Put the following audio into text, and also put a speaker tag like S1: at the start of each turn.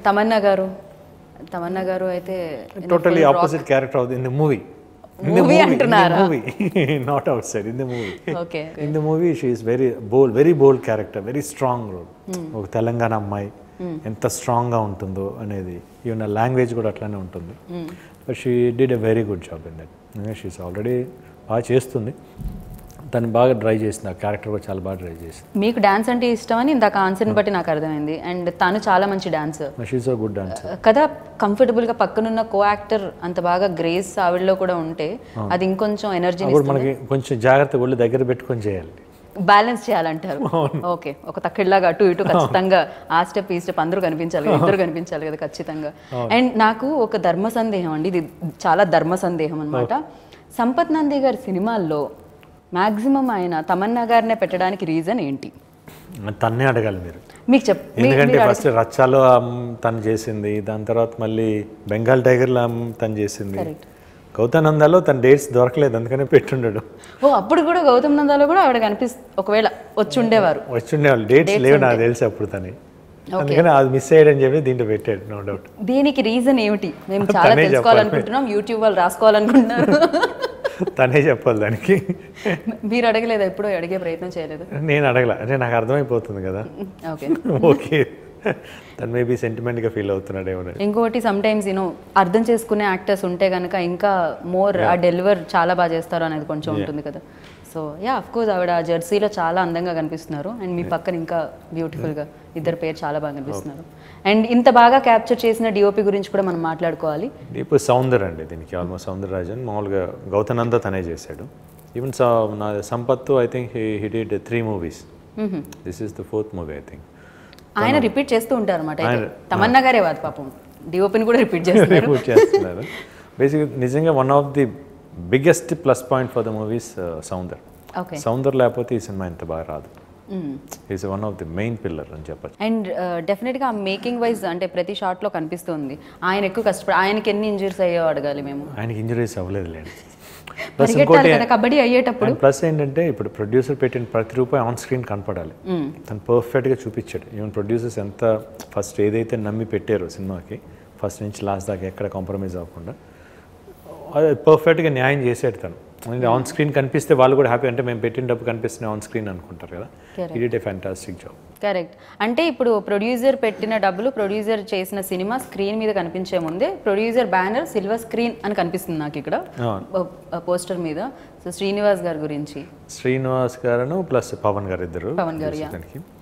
S1: తమన్నా గారు తమన్నా గారు అయితే
S2: టోటలీ ఆపోజిట్ క్యారెక్టర్ అవుతుంది in the movie in the
S1: Movie
S2: movie
S1: అంటున్నారా?
S2: Movie not outside in the movie
S1: okay
S2: in the movie she is very bold very bold character very strong role ఒక తెలంగాణ అమ్మాయి ఎంత స్ట్రాంగ్గా ఉంటుందో అనేది even language కూడా అట్లానే ఉంటుంది but she did a very good job in that she's already బాగా చేస్తుంది తను బాగా ట్రై చేసింది ఆ క్యారెక్టర్ కూడా చాలా బాగా ట్రై చేసింది
S1: మీకు డాన్స్ అంటే ఇష్టమని ఇందాక ఆన్సర్ని బట్టి నాకు అర్థమైంది అండ్ తను చాలా మంచి dancer
S2: she's a good dancer
S1: కదా కంఫర్టబుల్గా పక్కనున్న కో యాక్టర్ అంత బాగా గ్రేస్ ఆవిడలో కూడా ఉంటే అది ఇంకొంచెం ఎనర్జీని
S2: అప్పుడు మనకి కొంచెం జాగ్రత్త ఒళ్ళు దగ్గర పెట్టుకొని చేయాలి
S1: బ్యాలెన్స్ చేయాలంటారు ఓకే ఒక తక్కిడిలాగా అటు ఇటు ఖచ్చితంగా ఆ స్టెప్ ఈ స్టెప్ అందరూ కనిపించాలి కదా, ఇద్దరు కనిపించాలి కదా ఖచ్చితంగా అండ్ నాకు ఒక ధర్మ సందేహం అండి ఇది చాలా ధర్మ సందేహం అనమాట సంపత్ నంది గారి సినిమాల్లో మాక్సిమం ఆయన తమన్నా గారినే పెట్టడానికి రీజన్ ఏంటి
S2: తన్నే అడగాలి మీరు
S1: మీకు చెప్ మీ-
S2: ఎందుకంటే ఫస్ట్ రచ్చాలో ఆమ్ తను చేసింది దాని తర్వాత మళ్ళీ బెంగాల్ టైగర్లో ఆమ్ తను చేసింది గౌతానందాలో తన డేట్స్ దొరకలేదు అందుకనే పెట్టుండడు
S1: ఓ అప్పుడు కూడా గౌతమ్ నందాలో కూడా ఆవిడ కనిపిస్ ఒకవేళ వచ్చి ఉండేవారు
S2: వచ్చిండేవాళ్ళు డేట్స్ లేవు నాకు తెలిసి అప్పుడు తని అందుకని అది మిస్ అయ్యాడని చెప్పి దీంట్లో పెట్టాడు నో డౌట్
S1: దీనికి రీజన్ ఏమిటి మేము చాలా
S2: తనే
S1: తెలుసుకోవాలనుకుంటున్నాం యూట్యూబ్ వాళ్ళు రాసుకోవాలనుకుంటున్నారు
S2: తనే చెప్పాలి దానికి
S1: మీరు అడగలేదు ఎప్పుడూ అడిగే ప్రయత్నం చేయలేదు
S2: నేను అడగల అంటే నాకు అర్థమైపోతుంది కదా
S1: ఓకే
S2: ఓకే తను మేబీ సెంటిమెంట్గా ఫీల్ అవుతున్నాడేమో అని.
S1: ఇంకోటి సమ్ టైమ్స్ యూనో అర్థం చేసుకునే యాక్టర్స్ ఉంటే కనుక ఇంకా మోర్ ఆ డెలివర్ చాలా బాగా చేస్తారు అనేది కొంచెం ఉంటుంది కదా సో యా అఫ్ కోర్స్ ఆవిడ ఆ జెర్సీలో చాలా అందంగా కనిపిస్తున్నారు అండ్ మీ పక్కన ఇంకా బ్యూటిఫుల్గా ఇద్దరు పేరు చాలా బాగా కనిపిస్తున్నారు అండ్ ఇంత బాగా క్యాప్చర్ చేసిన డిఓపి గురించి కూడా మనం మాట్లాడుకోవాలి
S2: ఇప్పుడు సౌందర్ అండి దీనికి ఆల్మోస్ట్ సౌందరరాజన్ మామూలుగా గౌతనంద తనే చేశాడు ఈవెన్ నా సంపత్తు I think he did three movies this is the fourth movie I think
S1: ఆయన రిపీట్ చేస్తూ ఉంటారు అనమాట తమన్నా గారే వాదు పాపం డిఓపిని కూడా రిపీట్ చేస్తున్నారు
S2: పూర్తి చేస్తున్నారు బేసిక్ నిజంగా one of the biggest plus point for the movies సౌందర్
S1: ఓకే
S2: సౌందర్ లేకపోతే ఈ సినిమా ఇంత బాగా రాదు is one of the main pillar అని చెప్పచ్చు
S1: అండ్ డెఫినెట్గా మేకింగ్ వైజ్ అంటే ప్రతి షాట్లో కనిపిస్తుంది ఆయన ఎక్కువ కష్టపడి ఆయనకి ఎన్ని ఇంజరీస్ అయ్యో అడగాలి మేము
S2: ఆయనకి ఇంజరీస్ అవ్వలేదులేండి ప్లస్
S1: పరిగెట్టాలి
S2: ఇంకోటి
S1: కదా కబడ్డీ అయ్యేటప్పుడు
S2: అండ్ ప్లస్ ఏంటంటే ఇప్పుడు ప్రొడ్యూసర్ పెట్టిన ప్రతి రూపాయి ఆన్ స్క్రీన్ కనపడాలి తను పర్ఫెక్ట్గా చూపించాడు ఈవెన్ ప్రొడ్యూసర్స్ ఎంత ఫస్ట్ ఏదైతే నమ్మి పెట్టారో సినిమాకి ఫస్ట్ నుంచి లాస్ట్ దాకా ఎక్కడ కాంప్రమైజ్ అవ్వకుండా అది పర్ఫెక్ట్గా న్యాయం చేసాడు తను ఆన్ స్క్రీన్ కనిపిస్తే వాళ్ళు కూడా హ్యాపీ అంటే మేము పెట్టిన డబ్బు కనిపిస్తున్నాయి ఆన్ స్క్రీన్ అనుకుంటారు కదా ఈ did a fantastic job
S1: correct అంటే ఇప్పుడు ప్రొడ్యూసర్ పెట్టిన డబ్బులు ప్రొడ్యూసర్ చేసిన సినిమా స్క్రీన్ మీద కనిపించే ముందే ప్రొడ్యూసర్ బ్యానర్ సిల్వర్ స్క్రీన్ అని కనిపిస్తుంది నాకు ఇక్కడ పోస్టర్ మీద సో శ్రీనివాస్ గారి గురించి
S2: శ్రీనివాస్ గారును ప్లస్ పవన్ గారు ఇద్దరు
S1: పవన్ గారు, yeah.
S2: దానికి